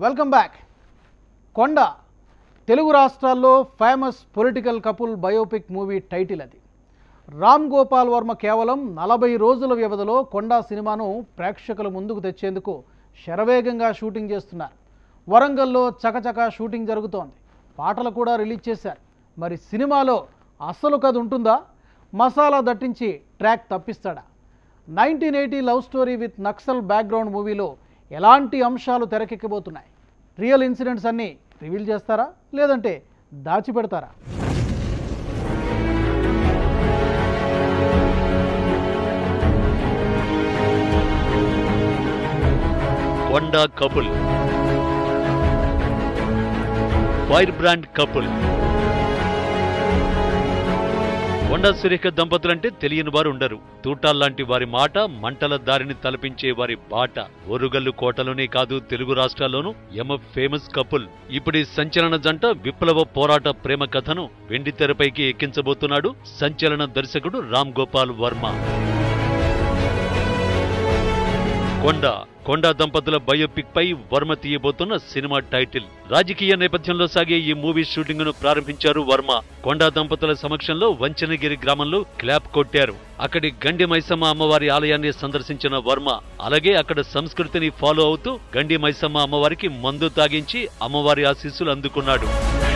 Welcome back Konda Telugu రాష్ట్రాల్లో famous political couple biopic movie title అది రామ్ గోపాల్ వర్మ కేవలం నలభై రోజుల వ్యవధిలో కొండ సినిమాను ప్రేక్షకుల ముందుకు తెచ్చేందుకు శరవేగంగా షూటింగ్ చేస్తున్నారు వరంగల్లో చకచకా షూటింగ్ జరుగుతోంది పాటలు కూడా రిలీజ్ చేశారు మరి సినిమాలో అసలు కథ ఉంటుందా మసాలా దట్టించి ట్రాక్ తప్పిస్తాడా nineteen eighty love story with Naxal background మూవీలో ఎలాంటి అంశాలు తెరకెక్కబోతున్నాయి రియల్ ఇన్సిడెంట్స్ అన్నీ రివీల్ చేస్తారా లేదంటే దాచిపెడతారా Konda couple fire brand couple Konda Surekha దంపతులంటే తెలియని వారు ఉండరు తూటాల్లాంటి వారి మాట మంటల దారిని తలపించే వారి బాట ఒరుగల్లు కోటలోనే కాదు తెలుగు రాష్ట్రాల్లోనూ యమ ఫేమస్ కపుల్ ఇప్పుడు ఈ సంచలన జంట విప్లవ పోరాట ప్రేమ కథను వెండి తెరపైకి ఎక్కించబోతున్నాడు సంచలన దర్శకుడు రామ్ గోపాల్ వర్మ కొండ కొండ దంపతుల బయోపిక్ పై వర్మ తీయబోతున్న సినిమా టైటిల్ రాజకీయ నేపథ్యంలో సాగే ఈ మూవీ షూటింగ్ ను ప్రారంభించారు వర్మ కొండ దంపతుల సమక్షంలో వంచనగిరి గ్రామంలో క్లాప్ కొట్టారు అక్కడి గండి మైసమ్మ అమ్మవారి ఆలయాన్ని సందర్శించిన వర్మ అలాగే అక్కడ సంస్కృతిని ఫాలో అవుతూ గండి మైసమ్మ అమ్మవారికి మందు తాగించి అమ్మవారి ఆశీస్సులు అందుకున్నాడు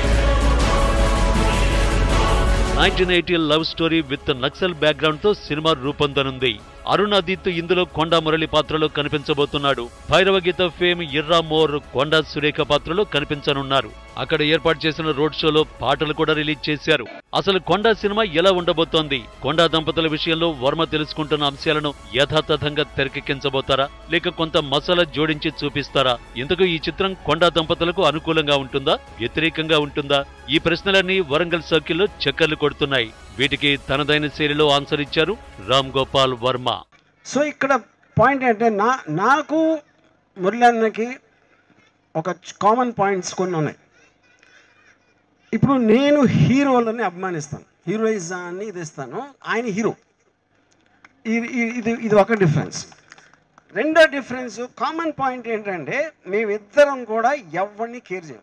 nineteen eighty love story with Naxal background తో సినిమా రూపొందనుంది అరుణ్ అదిత్ ఇందులో కొండా మురళి పాత్రలో కనిపించబోతున్నాడు భైరవ గీత ఫేమ్ ఇర్రా మోర్ కొండా సురేఖ పాత్రలో కనిపించనున్నారు అక్కడ ఏర్పాటు చేసిన రోడ్ షోలో పాటలు కూడా రిలీజ్ చేశారు అసలు కొండా సినిమా ఎలా ఉండబోతోంది కొండా దంపతుల విషయంలో వర్మ తెలుసుకుంటున్న అంశాలను యథాతథంగా తెరకెక్కించబోతారా లేక కొంత మసాలా జోడించి చూపిస్తారా ఇందుకు ఈ చిత్రం కొండా దంపతులకు అనుకూలంగా ఉంటుందా వ్యతిరేకంగా ఉంటుందా ఈ ప్రశ్నలన్నీ వరంగల్ సర్కిల్లో చక్కర్లు కొడుతున్నాయి వీటికి తనదైన శైలిలో ఆన్సర్ ఇచ్చారు రామ్ గోపాల్ వర్మ సో ఇక్కడ పాయింట్ ఏంటంటే నా నాకు మురళి అన్నకి ఒక కామన్ పాయింట్స్ కొన్ని ఉన్నాయి ఇప్పుడు నేను హీరోలని అభిమానిస్తాను హీరోయిజాన్ని ఇది ఇస్తాను ఆయన హీరో ఇది ఇది ఇది ఒక డిఫరెన్స్ రెండో డిఫరెన్స్ కామన్ పాయింట్ ఏంటంటే మేమిద్దరం కూడా ఎవరిని కేర్ చేయం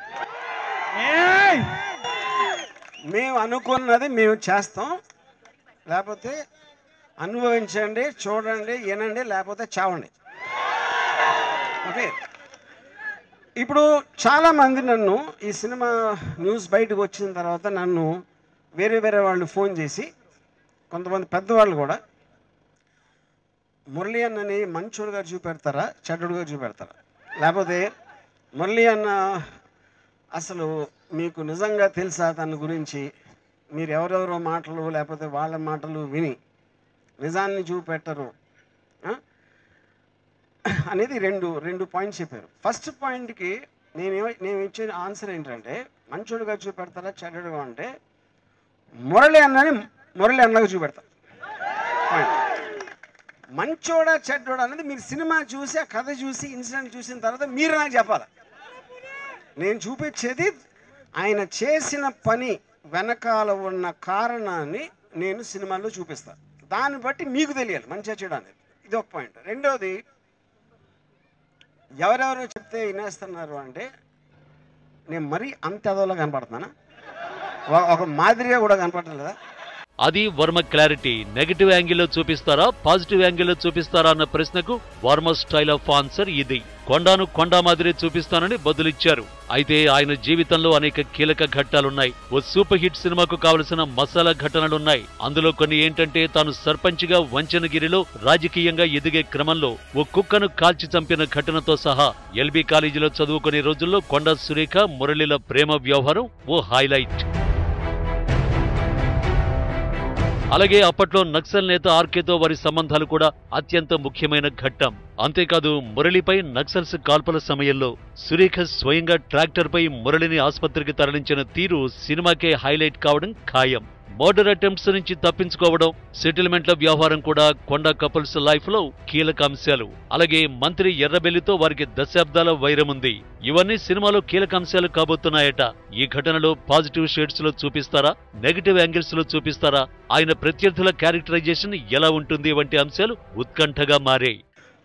మేము అనుకున్నది మేము చేస్తాం లేకపోతే అనుభవించండి చూడండి వినండి లేకపోతే చావండి ఓకే ఇప్పుడు చాలామంది నన్ను ఈ సినిమా న్యూస్ బయటకు వచ్చిన తర్వాత నన్ను వేరే వేరే వాళ్ళు ఫోన్ చేసి కొంతమంది పెద్దవాళ్ళు కూడా మురళి అన్నని మంచోడుగా చూపెడతారా చెడ్డడుగా చూపెడతారా లేకపోతే మురళి అన్న అసలు మీకు నిజంగా తెలుసా తన గురించి మీరు ఎవరెవరో మాటలు లేకపోతే వాళ్ళ మాటలు విని నిజాన్ని చూపెట్టరు ఆ? అనేది రెండు రెండు పాయింట్స్ చెప్పారు ఫస్ట్ పాయింట్కి నేను నేను ఇచ్చిన ఆన్సర్ ఏంటంటే మంచోడుగా చూపెడతారా చెడ్డడుగా అంటే మురళి అన్నని మురళి అన్నగా చూపెడతా పాయింట్ మంచోడా చెడ్డోడా అనేది మీరు సినిమా చూసి ఆ కథ చూసి ఇన్సిడెంట్ చూసిన తర్వాత మీరు నాకు చెప్పాలి నేను చూపించేది ఆయన చేసిన పని వెనకాల ఉన్న కారణాన్ని నేను సినిమాలో చూపిస్తాను దాన్ని బట్టి మీకు తెలియాలి మంచిగా చేయడానికి ఇది ఒక పాయింట్ రెండోది ఎవరెవరో చెప్తే వినేస్తున్నారు అంటే నేను మరీ అంత ఎదవలో కనపడుతున్నానా ఒక- ఒక మాదిరిగా కూడా కనపడలేదా అది వర్మ క్లారిటీ నెగటివ్ యాంగిల్లో చూపిస్తారా పాజిటివ్ యాంగిల్లో చూపిస్తారా అన్న ప్రశ్నకు వర్మ స్టైల్ ఆఫ్ ఆన్సర్ ఇది కొండాను కొండా మాదిరి చూపిస్తానని బదులిచ్చారు అయితే ఆయన జీవితంలో అనేక కీలక ఘట్టాలున్నాయి ఓ సూపర్ హిట్ సినిమాకు కావలసిన మసాలా ఘటనలున్నాయి అందులో కొన్ని ఏంటంటే తాను సర్పంచ్గా వంచనగిరిలో రాజకీయంగా ఎదిగే క్రమంలో ఓ కుక్కను కాల్చి చంపిన ఘటనతో సహా ఎల్బీ కాలేజీలో చదువుకునే రోజుల్లో కొండా సురేఖ మురళిల ప్రేమ వ్యవహారం ఓ హైలైట్ అలాగే అప్పట్లో నక్సల్ నేత ఆర్కేతో వారి సంబంధాలు కూడా అత్యంత ముఖ్యమైన ఘట్టం అంతేకాదు మురళిపై నక్సల్స్ కాల్పుల సమయంలో సురేఖ స్వయంగా ట్రాక్టర్పై మురళిని ఆసుపత్రికి తరలించిన తీరు సినిమాకే హైలైట్ కావడం ఖాయం మర్డర్ అటెంప్ట్స్ నుంచి తప్పించుకోవడం సెటిల్మెంట్ల వ్యవహారం కూడా కొండ కపుల్స్ లైఫ్ లో కీలక అంశాలు అలాగే మంత్రి ఎర్రబెల్లితో వారికి దశాబ్దాల వైరం ఉంది ఇవన్నీ సినిమాలో కీలక అంశాలు కాబోతున్నాయట ఈ ఘటనలో పాజిటివ్ షేడ్స్ లో చూపిస్తారా నెగటివ్ యాంగిల్స్ లో చూపిస్తారా ఆయన ప్రత్యర్థుల క్యారెక్టరైజేషన్ ఎలా ఉంటుంది వంటి అంశాలు ఉత్కంఠగా మారాయి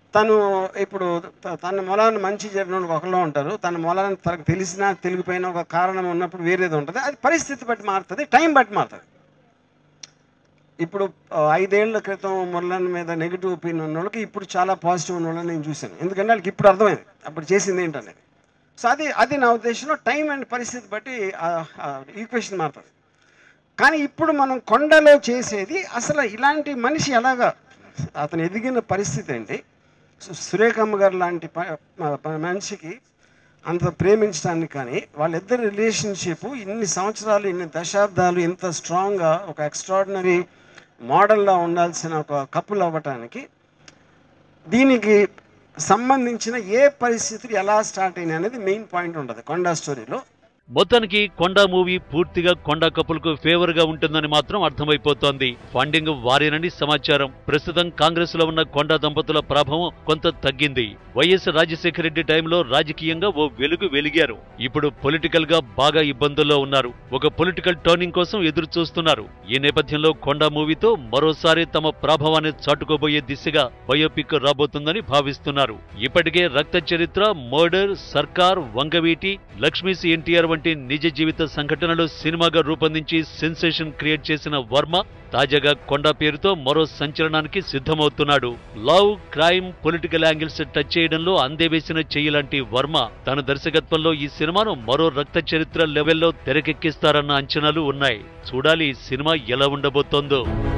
తను ఇప్పుడు త- తన మూలాన్ని మంచి జరిగిన ఒకళ్ళు ఉంటారు తన మూలాన్ని తనకు తెలిసినా తెలిగిపోయినా ఒక కారణం ఉన్నప్పుడు వేరేది ఉంటుంది అది పరిస్థితి బట్టి మారుతుంది టైం బట్టి మారుతుంది ఇప్పుడు ఆ, ఐదేళ్ల క్రితం మురళన్ మీద నెగిటివ్ ఒపీనియన్ ఉన్న వాళ్ళకి ఇప్పుడు చాలా పాజిటివ్ ఉన్న వాళ్ళని నేను చూశాను ఎందుకంటే వాళ్ళకి ఇప్పుడు అర్థమైంది అప్పుడు చేసింది ఏంటనేది సో అది అది నా ఉద్దేశంలో టైం అండ్ పరిస్థితి బట్టి ఈక్వేషన్ మారుతుంది కానీ ఇప్పుడు మనం కొండలో చేసేది అసలు ఇలాంటి మనిషి ఎలాగా అతను ఎదిగిన పరిస్థితి ఏంటి సు- సురేఖమ్మ గారు లాంటి ప- ప- మనిషికి అంత ప్రేమించడానికి కానీ వాళ్ళిద్దరి రిలేషన్షిప్ ఇన్ని సంవత్సరాలు ఇన్ని దశాబ్దాలు ఇంత స్ట్రాంగ్గా ఒక ఎక్స్ట్రాడినరీ మోడల్లా ఉండాల్సిన ఒక కపుల్ అవ్వటానికి దీనికి సంబంధించిన ఏ పరిస్థితులు ఎలా స్టార్ట్ అయినాయి అనేది మెయిన్ పాయింట్ ఉంటుంది కొండా స్టోరీలో మొత్తానికి కొండా మూవీ పూర్తిగా కొండా కపుల్ కు ఫేవర్ గా ఉంటుందని మాత్రం అర్థమైపోతోంది ఫండింగ్ వారేనని సమాచారం ప్రస్తుతం కాంగ్రెస్ లో ఉన్న కొండా దంపతుల ప్రభావం కొంత తగ్గింది వైఎస్ రాజశేఖర రెడ్డి టైంలో రాజకీయంగా ఓ వెలుగు వెలిగారు ఇప్పుడు పొలిటికల్ గా బాగా ఇబ్బందుల్లో ఉన్నారు ఒక పొలిటికల్ టర్నింగ్ కోసం ఎదురు చూస్తున్నారు ఈ నేపథ్యంలో కొండా మూవీతో మరోసారి తమ ప్రభావాన్ని చాటుకోబోయే దిశగా బయోపిక్ రాబోతుందని భావిస్తున్నారు ఇప్పటికే రక్త చరిత్ర మర్డర్ సర్కార్ వంగవీటి లక్ష్మీస్ ఎన్టీఆర్ వంటి నిజ జీవిత సంఘటనలు సినిమాగా రూపొందించి సెన్సేషన్ క్రియేట్ చేసిన వర్మ తాజాగా కొండ పేరుతో మరో సంచలనానికి సిద్ధమవుతున్నాడు love crime political angles touch చేయడంలో అందేవేసిన చెయ్యి లాంటి వర్మ తన దర్శకత్వంలో ఈ సినిమాను మరో రక్త చరిత్ర లెవెల్లో తెరకెక్కిస్తారన్న అంచనాలు ఉన్నాయి చూడాలి ఈ సినిమా ఎలా ఉండబోతోందో